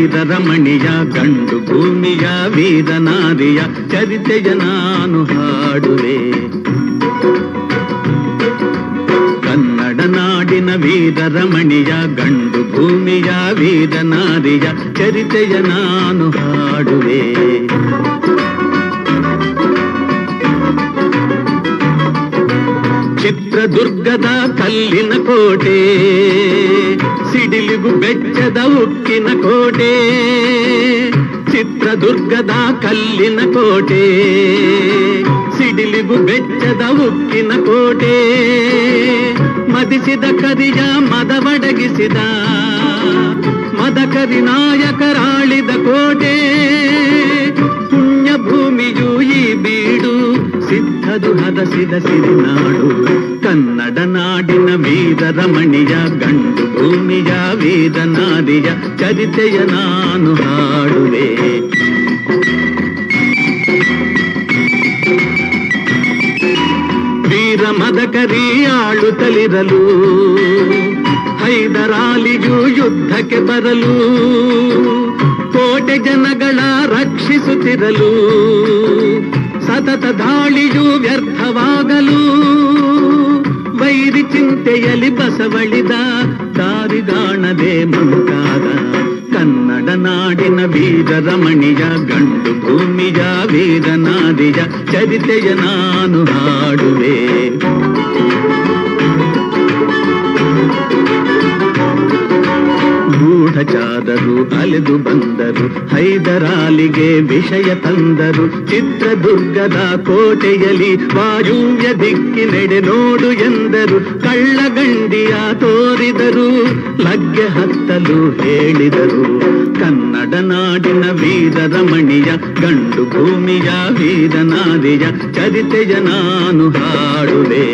ವೀರರಮಣಿಯ ಗಂಡು ಭೂಮಿಯ ವೀರನಾರಿಯ ಚರಿತೆಯ ನಾನು ಹಾಡುವೆ ಕನ್ನಡ ನಾಡಿನ ವೀರರಮಣಿಯ ಗಂಡು ಭೂಮಿಯ ವೀರನಾರಿಯ ಚರಿತೆಯ ನಾನು ಹಾಡುವೆ ಚಿತ್ರದುರ್ಗದ ಕಲ್ಲಿನ ಕೋಟೆ ಸಿಡಿಲಿಗು ಬೆಚ್ಚದ ಉಕ್ಕಿನ ಕೋಟೆ ಚಿತ್ರದುರ್ಗದ ಕಲ್ಲಿನ ಕೋಟೆ ಸಿಡಿಲಿಗು ಬೆಚ್ಚದ ಉಕ್ಕಿನ ಕೋಟೆ ಮದಿಸಿದ ಕರಿಯ ಮದವಡಗಿಸಿದ ಮದಕರಿ ನಾಯಕರಾಳಿದ ಕೋಟೆ ಪುಣ್ಯ ಭೂಮಿಯು ಈ ಬೀಡು ಸಿದ್ಧದು ಹದಸಿದ ಸಿರಿನಾಡು ಕನ್ನಡ ನಾಡಿನ ವೀರರಮಣಿಯ ಗಂಡು ಭೂಮಿಯ ವೀರನಾರಿಯ ಚರಿತೆಯ ನಾನು ಹಾಡುವೆ ವೀರ ಮದಕರಿ ಆಳುತ್ತಲಿರಲು ಹೈದರಾಲಿಯು ಯುದ್ಧಕ್ಕೆ ಬರಲು ಕೋಟೆ ಜನಗಳ ರಕ್ಷಿಸುತ್ತಿರಲು ಸತತ ದಾಳಿಯು ವ್ಯರ್ಥವಾಗಲು ವೈರಿ ಚಿಂತೆಯಲ್ಲಿ ಬಸವಳಿದ ದಾರಿಗಾಣದೆ ಮುಂತಾದ ಕನ್ನಡ ನಾಡಿನ ವೀರರಮಣಿಯ ಗಂಡು ಭೂಮಿಯ ವೀರನಾದಿಯ ಚರಿತೆಯ ನಾನು ಹಾಡುವೆ ಗೂಢಚಾರರು ಅಲೆದು ಬಂದರು ಹೈದರಾಲಿಗೆ ವಿಷಯ ತಂದರು ಚಿತ್ರದುರ್ಗದ ಕೋಟೆಯಲ್ಲಿ ವಾಯುವ್ಯ ದಿಕ್ಕಿನೆಡೆ ನೋಡು ಎಂದರು ಕಳ್ಳಗಂಡಿಯ ತೋರಿದರು ಲಗ್ಗೆ ಹತ್ತಲು ಹೇಳಿದರು ಕನ್ನಡ ನಾಡಿನ ವೀರರಮಣಿಯ ಗಂಡು ಭೂಮಿಯ ವೀರನಾದಿಯ ಚರಿತೆಯ ನಾನು ಹಾಡುವೆ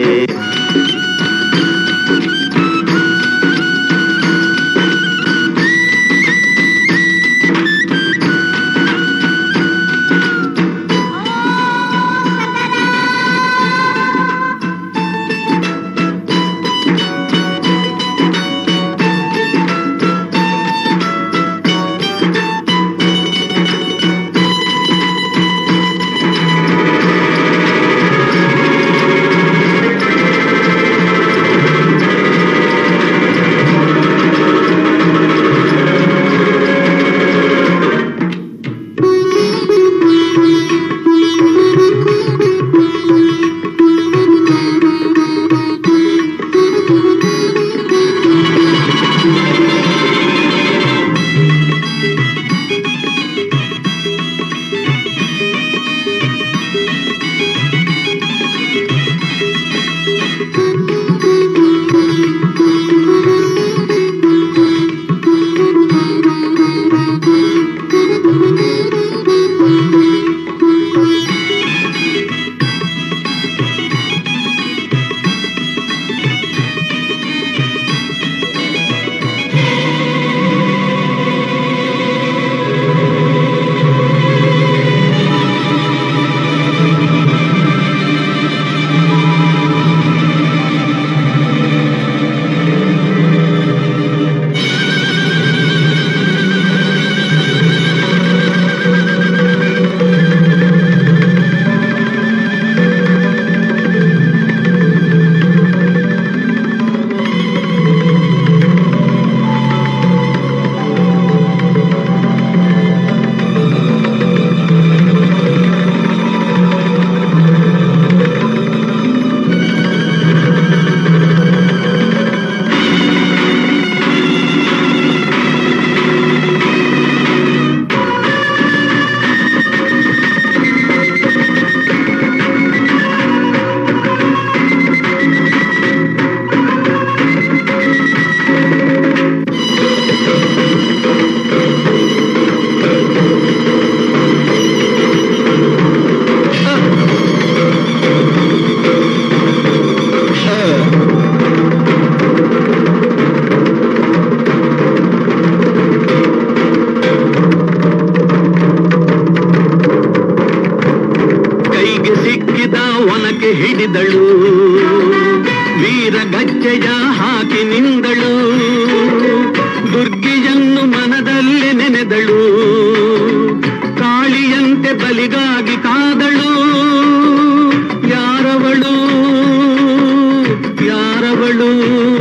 ಬಾರವಳು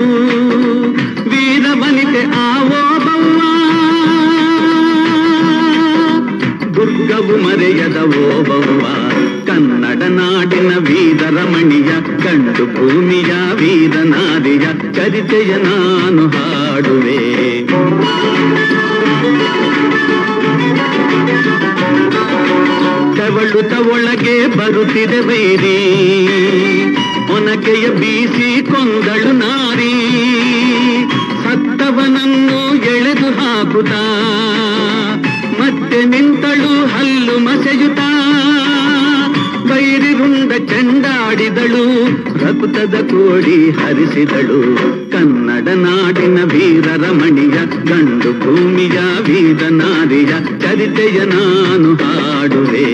ವೀರವನಿತೆ ಆವೋಬವ್ವ ದುರ್ಗವು ಮರೆಯದ ಓಬವ್ವ ಕನ್ನಡ ನಾಡಿನ ವೀರರಮಣಿಯ ಕಂಡು ಭೂಮಿಯ ವೀರನಾರಿಯ ಚರಿತೆಯ ನಾನು ಹಾಡುವೆ ತೆವಳುತ ಒಳಗೆ ಬರುತ್ತಿದೆ ವೈರಿ ಒನಕೆಯ ಬೀಸಿ ಕೊಂದಳು ನಾರಿ ಸತ್ತವನನ್ನು ಎಳೆದು ಹಾಕುತ್ತಾ ಮತ್ತೆ ನಿಂತಳು ಹಲ್ಲು ಮಸೆಯುತ್ತ ಬೈರಿ ರುಂಡ ಚೆಂಡಾಡಿದಳು ರಕುತದ ಕೋಡಿ ಹರಿಸಿದಳು ಕನ್ನಡ ನಾಡಿನ ವೀರರಮಣಿಯ ಗಂಡು ಭೂಮಿಯ ವೀರ ನಾರಿಯ ಚರಿತೆಯ ನಾನು ಹಾಡುವೆ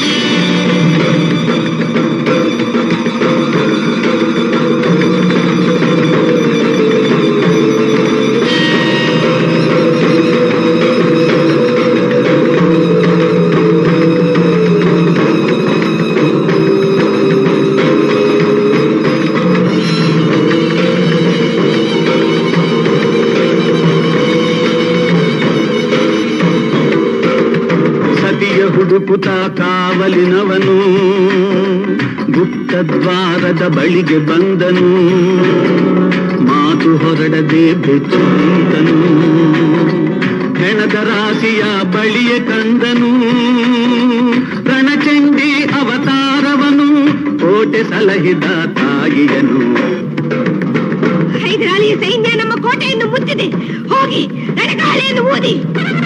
ಸತಿಯ ಹುಡುಕುತ ಕಾವಲಿನವನು ಗುಪ್ತ ದ್ವಾರದ ಬಳಿಗೆ ಬಂದನು ಮಾತು ಹೊರಡದೆ ಬೆಚ್ಚುಂತನು ಹೆಣದ ರಾಶಿಯ ಬಳಿಯ ಕಂದನು ರಣಚಂಡಿ ಅವತಾರವನು ಕೋಟೆ ಸಲಹಿದ ತಾಯಿಯನು ಹೈದರಾಲಿಯ ಸೈನ್ಯ ನಮ್ಮ ಕೋಟೆಯನ್ನು ಮುತ್ತಿದೆ ಹೋಗಿ ರಣಗಾಳಿಯನ್ನು ಊದಿ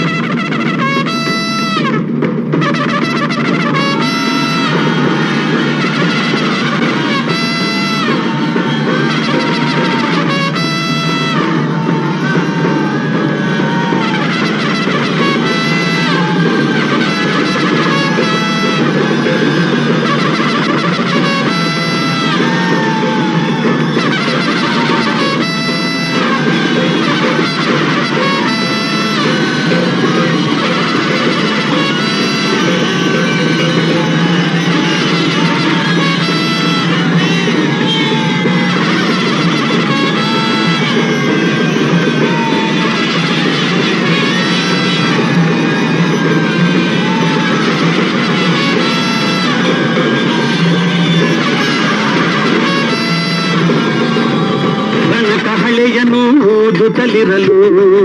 ಕಹಳೆಯನು ಊದುತ್ತಲಿರಲು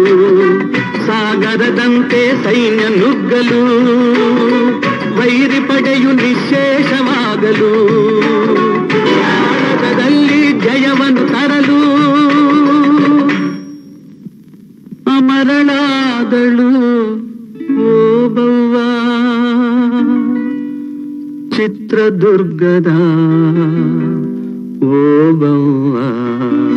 ಸಾಗರದಂತೆ ಸೈನ್ಯ ನುಗ್ಗಲು ವೈರಿ ಪಡೆಯು ನಿಶೇಷವಾಗಲು ಭಾರತದಲ್ಲಿ ಜಯವನ್ನು ತರಲು ಅಮರಳಾದಳು ಓಬವ್ವ ಚಿತ್ರದುರ್ಗದ ಓಬವ್ವ